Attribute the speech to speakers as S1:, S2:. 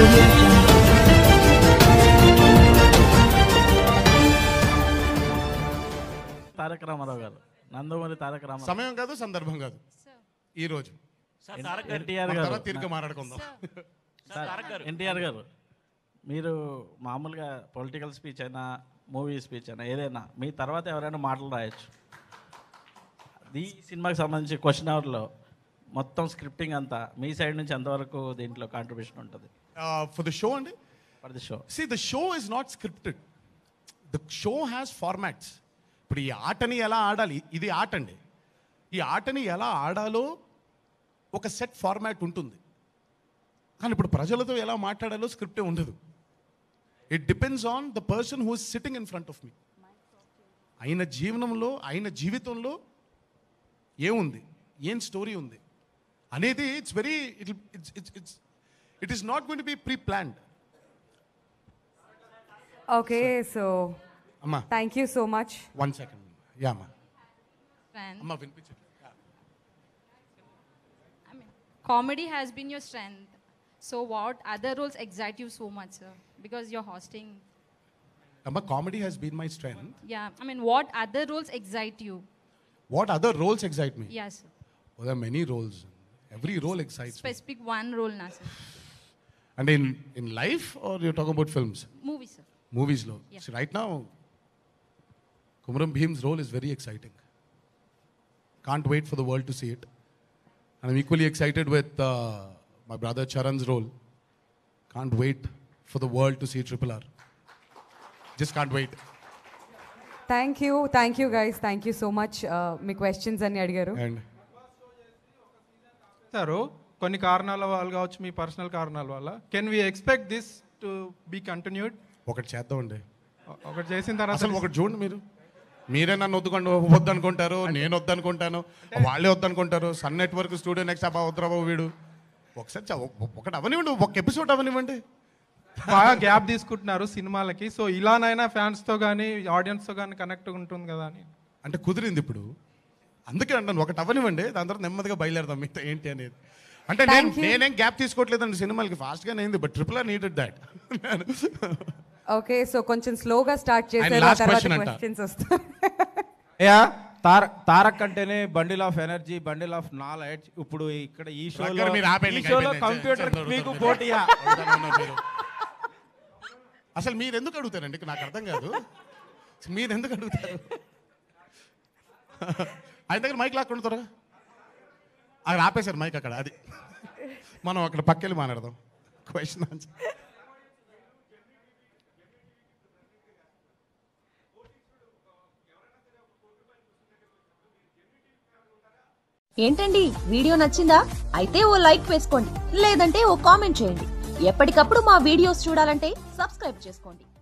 S1: audio jungle.
S2: తారక రామారావు గారు నందమూరి తారక రామారావు
S3: సమయం కాదు సందర్భం కాదు ఈ రోజు
S2: ఎన్టీఆర్
S3: మన
S2: గారు
S3: తర్వాత తీరిక మాట్లాడుకుందాం
S2: ఎన్టీఆర్ గారు మీరు మామూలుగా పొలిటికల్ స్పీచ్ అయినా మూవీ స్పీచ్ అయినా ఏదైనా మీ తర్వాత ఎవరైనా మాటలు రాయొచ్చు ఈ సినిమాకి సంబంధించి క్వశ్చన్ అవర్లో మొత్తం స్క్రిప్టింగ్ అంతా మీ సైడ్ నుంచి ఎంతవరకు దీంట్లో కాంట్రిబ్యూషన్ ఉంటుంది
S3: ఫర్ ద షో అండి
S2: for the show
S3: see the show is not scripted the show has formats ఇప్పుడు ఈ ఆటని ఎలా ఆడాలి ఇది ఆట అండి ఈ ఆటని ఎలా ఆడాలో ఒక సెట్ ఫార్మాట్ ఉంటుంది కానీ ఇప్పుడు ప్రజలతో ఎలా మాట్లాడాలో స్క్రిప్టే ఉండదు it depends on the person who is sitting in front of me ఆయన జీవనంలో ఆయన జీవితంలో ఏముంది ఏం స్టోరీ ఉంది అనేది it's very it it's it's it's it is not going to be pre planned
S4: Okay, so
S3: అమ్మా
S4: thank you so much.
S3: One second yeah అమ్మా
S5: Strength.
S3: అమ్మా వినిపించండి
S5: I mean, comedy has been your strength. So, what other roles excite you so much, sir? Because you're hosting.
S3: అమ్మా comedy has been my strength
S5: Yeah. I mean, what other roles excite you?
S3: What other roles excite me
S5: Yes. Sir.
S3: There many roles every role excites
S5: Specific one role, na sir.
S3: అంటే in in life are you talk about films
S5: Movie, sir.
S3: మూవీస్లో
S5: Yeah.
S3: Right now Komaram Bheem's role is very exciting can't wait for the world to see it I'm equally excited with my brother Charan's role can't wait for the world to see triple R just can't wait
S4: Thank you, thank you guys, thank you so much. Uh, మీ questions అని అడిగారు
S3: and
S6: చేస్తారు కొన్ని కారణాల వల్ల కావచ్చు మీ personal కారణాల వల్ల can we expect this to be continued
S3: ఒకటి చేద్దామండి
S6: ఒకటి చేసిన తర్వాత
S3: అసలు ఒకటి చూడండి మీరు మీరే నన్ను వద్దుకోండి వద్దనుకుంటారు నేను వద్దనుకుంటాను వాళ్ళే వద్దనుకుంటారు సన్ నెట్వర్క్ స్టూడియో నెక్స్ట్ అబ్బా వద్దురాబాబు వీడు ఒకసారి చ- ఒక- ఒకటి అవనివ్వండి ఒక ఎపిసోడ్ అవనివ్వండి
S6: బాగా గ్యాప్ తీసుకుంటున్నారు సినిమాలకి సో ఇలానైనా ఫ్యాన్స్తో కానీ ఆడియన్స్తో కానీ కనెక్ట్ ఉంటుంది కదా అని
S3: అంటే కుదిరింది ఇప్పుడు అందుకే అంటాను ఒకటి అవనివ్వండి దాని తర్వాత నెమ్మదిగా బయలుదేరదాం మీతో ఏంటి అనేది అంటే నేను
S4: Thank you.
S3: నేనేం గ్యాప్ తీసుకోవట్లేదండి సినిమాలకి ఫాస్ట్గానే అయింది but triple R needed that
S4: okay so కొంచెం స్లోగా స్టార్ట్ చేశారు ఆ
S3: last
S4: తర్వాత
S3: question అంట.
S4: క్వశ్చన్స్ వస్తాయి
S7: యా తార తారక్ అంటేనే bundle of energy bundle of knowledge ఇప్పుడు ఇక్కడ ఈ షోలో
S3: దగ్గర మీరు ఆపేయండి,
S7: ఈ షోలో
S3: అయిపోయింది.
S7: కంప్యూటర్
S3: చంద్రుడు,
S7: మీకు
S3: చంద్రుడు.
S7: పోటీయా
S3: మీరు. అసలు మీరు ఎందుకు అడుగుతారండి నాకు అర్థం కాదు మీరు ఎందుకు అడుగుతారు ఆయన దగ్గర మైక్ లాక్కుండా త్వరగా అక్కడ ఆపేశారు మైక్ అక్కడ అది మనం అక్కడ పక్కెళ్ళి మాట్లాడదాం క్వశ్చన్ ఆన్సర్
S8: ఏంటండి వీడియో నచ్చిందా అయితే ఓ లైక్ వేసుకోండి లేదంటే ఓ కామెంట్ చేయండి ఎప్పటికప్పుడు మా వీడియోస్ చూడాలంటే సబ్స్క్రైబ్ చేసుకోండి